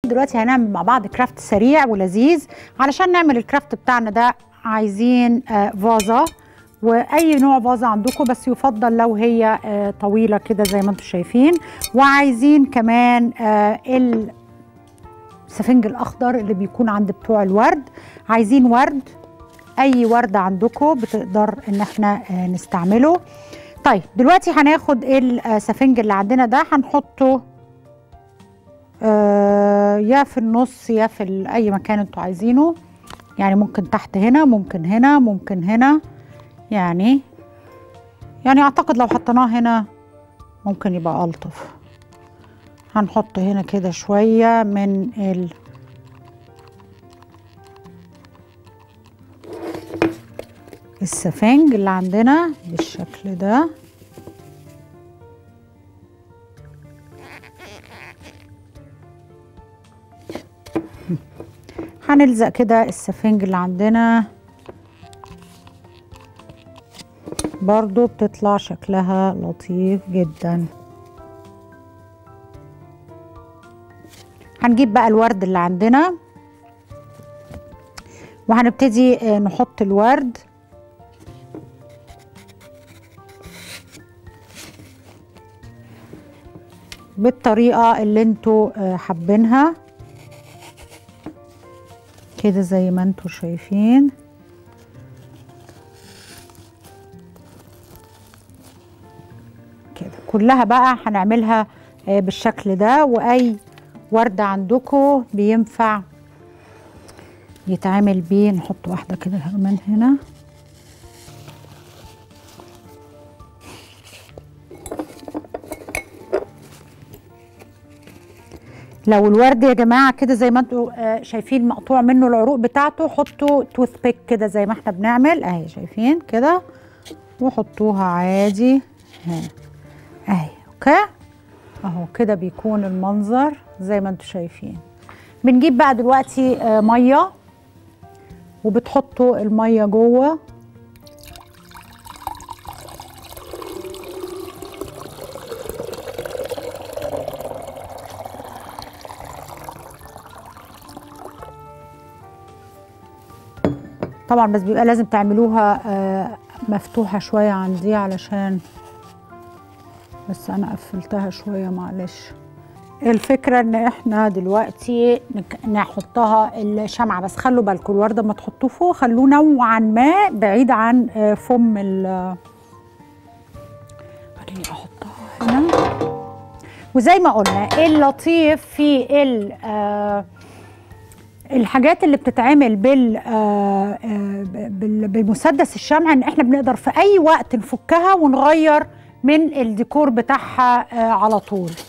دلوقتي هنعمل مع بعض كرافت سريع ولذيذ علشان نعمل الكرافت بتاعنا ده عايزين آه فازه واي نوع فازه عندكم بس يفضل لو هي آه طويله كده زي ما انتم شايفين وعايزين كمان آه السفنج الاخضر اللي بيكون عند بتوع الورد عايزين ورد اي ورد عندكم بتقدر ان احنا آه نستعمله طيب دلوقتي هناخد السفنج اللي عندنا ده هنحطه آه يا في النص يا في اي مكان انتوا عايزينه يعني ممكن تحت هنا ممكن هنا ممكن هنا يعني يعني اعتقد لو حطيناه هنا ممكن يبقى الطف هنحط هنا كده شويه من ال السفنج اللي عندنا بالشكل ده هنلزق كده السفنج اللي عندنا برضو بتطلع شكلها لطيف جدا هنجيب بقى الورد اللي عندنا وهنبتدي نحط الورد بالطريقة اللي انتوا حابينها كده زي ما انتوا شايفين كده كلها بقى هنعملها بالشكل ده واي وردة عندكم بينفع يتعمل بيه نحط واحدة كده كمان هنا لو الورد يا جماعه كده زي ما انتم آه شايفين مقطوع منه العروق بتاعته حطوا توث بيك كده زي ما احنا بنعمل اهي شايفين كده وحطوها عادي اهي اهي اوكي اهو كده بيكون المنظر زي ما انتم شايفين بنجيب بقى دلوقتي آه ميه وبتحطوا الميه جوه طبعا بس بيبقى لازم تعملوها آه مفتوحة شوية عن دي علشان بس أنا قفلتها شوية معلش الفكرة إن إحنا دلوقتي نحطها الشمعة بس خلوا بالكم الوردة ما تحطوه فوق خلوه نوعا ما بعيد عن آه فم ال خليني أحطها هنا وزي ما قلنا اللطيف في ال آه الحاجات اللي بتتعمل بال بالمسدس الشمع ان احنا بنقدر في اي وقت نفكها ونغير من الديكور بتاعها على طول